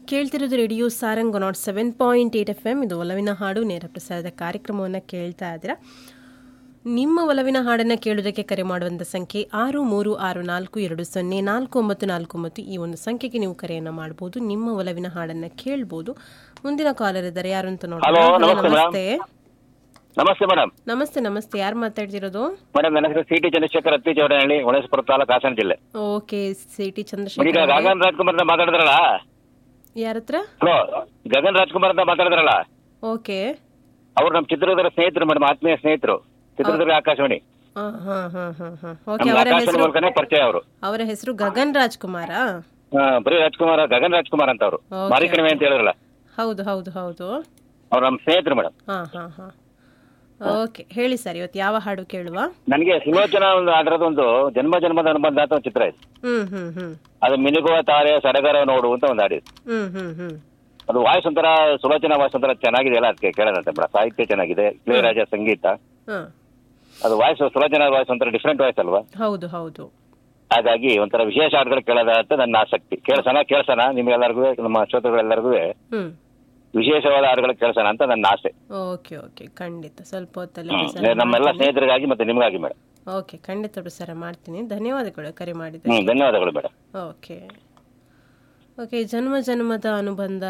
ಕೇಳ್ತಿರೋದು radio Sarang nought seven point eight F M ಇದು ಒಲವಿನ ಹಾಡು ನೇರ ಪ್ರಸಾರದ ಕಾರ್ಯಕ್ರಮವನ್ನು ಕೇಳ್ತಾ ಇದ್ದೀರಾ ನಿಮ್ಮ ಒಲವಿನ ಹಾಡನ್ನು ಕೇಳೋದಕ್ಕೆ ಕರೆ ಮಾಡುವಂಥ ಸಂಖ್ಯೆ ಆರು ಮೂರು ಆರು ನಾಲ್ಕು ಎರಡು ಸೊನ್ನೆ ನಾಲ್ಕು ಒಂಬತ್ತು ನಾಲ್ಕು ಒಂಬತ್ತು ಈ ಒಂದು ಸಂಖ್ಯೆಗೆ ನೀವು ಕರೆಯನ್ನು ಮಾಡ್ಬೋದು ನಿಮ್ಮ ಒಲವಿನ ಹಾಡನ್ನು ಕೇಳ್ಬೋದು ಮುಂದಿನ ಕಾಲರ್ ಇದ್ದಾರೆ ಯಾರು ಅಂತ ನೋಡಿ Hello, ನಮಸ್ತೆ ನಮಸ್ತೆ ನಮಸ್ತೆ ಮೇಡಮ್ ನಮಸ್ತೆ ನಮಸ್ತೆ ಯಾರು ಮಾತಾಡ್ತಿರೋದು ಮೇಡಮ್ ನನ್ನ ಹೆಸರು ಸಿ ಟಿ ಚಂದ್ರಶೇಖರ್ ಅತ್ತಿಚೌಡಹಳ್ಳಿ ಹೊಳೇಶ್ವರ ತಾಲೂಕು ಹಾಸನ ಜಿಲ್ಲೆ ಓಕೆ ಸಿ ಟಿ ಈಗ ಚಂದ್ರಶೇಖರ್ ಗಗನ್ ರಾಜ್ಕುಮಾರ್ ಅಂತ ಮಾತಾಡಿದ್ರಲ್ಲ ಯಾರ ಹತ್ರ ಹಲೋ ಗಗನ್ ರಾಜ್ಕುಮಾರ್ ಅಂತ ಮಾತಾಡಿದ್ರಲ್ಲ ಓಕೆ ಅವ್ರು ನಮ್ಮ ಚಿತ್ರದುರ್ಗದ ಸ್ನೇಹಿತರು ಮೇಡಮ್ ಆತ್ಮೀಯ ಸ್ನೇಹಿತರು ಚಿತ್ರದುರ್ಗ ಆಕಾಶವಾಣಿ ಹಾಂ ಹಾಂ ಹಾಂ ಹಾಂ ಹಾಂ ಓಕೆ ನಮ್ಮ ಅವರ ಆಕಾಶವಾಣಿ ಹೆಸರು ಮೂಲಕನೇ ಪರಿಚಯ ಅವರು ಅವರ ಹೆಸರು ಗಗನ್ ರಾಜ್ಕುಮಾರಾ ಬರೀ ರಾಜ್ಕುಮಾರ್ ಗಗನ್ ರಾಜ್ಕುಮಾರ್ ಅಂತ ಅವರು Okay. ಮಾರಿ ಕಣಿವೆ ಅಂತ ಹೇಳಿದ್ರಲ್ಲ ಹೌದು ಹೌದು ಹೌದು ಅವ್ರು ನಮ್ಮ ಸ್ನೇಹಿತರು ಮೇಡಮ್ ಹಾಂ ಹಾಂ ಹಾಂ ಓಕೆ ಹೇಳಿ ಸರ್ ಇವತ್ತು ಯಾವ ಹಾಡು ಕೇಳುವ ನನಗೆ ಸುಲೋಚನಾ ಒಂದು ಅದರದ್ದು ಒಂದು ಜನ್ಮ ಜನ್ಮದ ಅನುಬಂಧ ಅಂತ ಒಂದು ಚಿತ್ರ ಇದೆ ಹ್ಮ್ ಹ್ಮ್ ಹ್ಮ್ ಅದು ಮಿನುಗುವ ತಾರೆ ಸಡಗರ ನೋಡು ಅಂತ ಒಂದು ಹಾಡಿದೆ ಹ್ಮ್ ಹ್ಮ್ ಹ್ಮ್ ಅದು ವಾಯ್ಸ್ ಒಂಥರ ಸುಲೋಚನಾ ವಾಯ್ಸ್ ಒಂಥರ ಚೆನ್ನಾಗಿದೆ ಅಲ್ಲ ಅದಕ್ಕೆ ಕೇಳೋಣಂತೆ ಮೇಡಮ್ ಸಾಹಿತ್ಯ ಚೆನ್ನಾಗಿದೆ ಇಳೆಯರಾಜ ಸಂಗೀತ ಹಾಂ ಅದು ವಾಯ್ಸ್ ಸುಲೋಚನಾ ವಾಯ್ಸ್ ಒಂಥರ ಡಿಫ್ರೆಂಟ್ ವಾಯ್ಸ್ ಅಲ್ವಾ ಹೌದು ಹೌದು ಹಾಗಾಗಿ ಒಂಥರ ವಿಶೇಷ ಹಾಡುಗಳು ಕೇಳೋದ ಅಂತ ನನ್ನ ಆಸಕ್ತಿ ಕೇಳ್ಸೋಣ ಕೇಳ್ಸೋಣ ನಿಮ್ಗೆಲ್ಲರಿಗೂ ನಮ್ಮ ಶ್ರೋತೃಗಳೆಲ್ಲರಿಗೂ ಹ್ಮ್ ವಿಶೇಷವಾದ ಹಾಡುಗಳು ಕೇಳ್ಸೋಣ ಅಂತ ನನ್ನ ಆಸೆ ಓಕೆ ಓಕೆ ಖಂಡಿತ ಸ್ವಲ್ಪ ಹೊತ್ತಲ್ಲಿ ಹ್ಮ್. ಪ್ರಸಾರ ನಮ್ಮೆಲ್ಲ ಮಾಡ್ತೀನಿ. ಸ್ನೇಹಿತರಿಗಾಗಿ ಮತ್ತೆ ನಿಮಗಾಗಿ ಮೇಡಮ್ ಓಕೆ ಖಂಡಿತ ಪ್ರಸಾರ ಮಾಡ್ತೀನಿ ಧನ್ಯವಾದಗಳು ಕರೆ ಮಾಡಿದೆ ಹ್ಮ್ ಧನ್ಯವಾದಗಳು ಮೇಡಮ್ ಓಕೆ ಓಕೆ ಜನ್ಮ ಜನ್ಮದ ಅನುಬಂಧ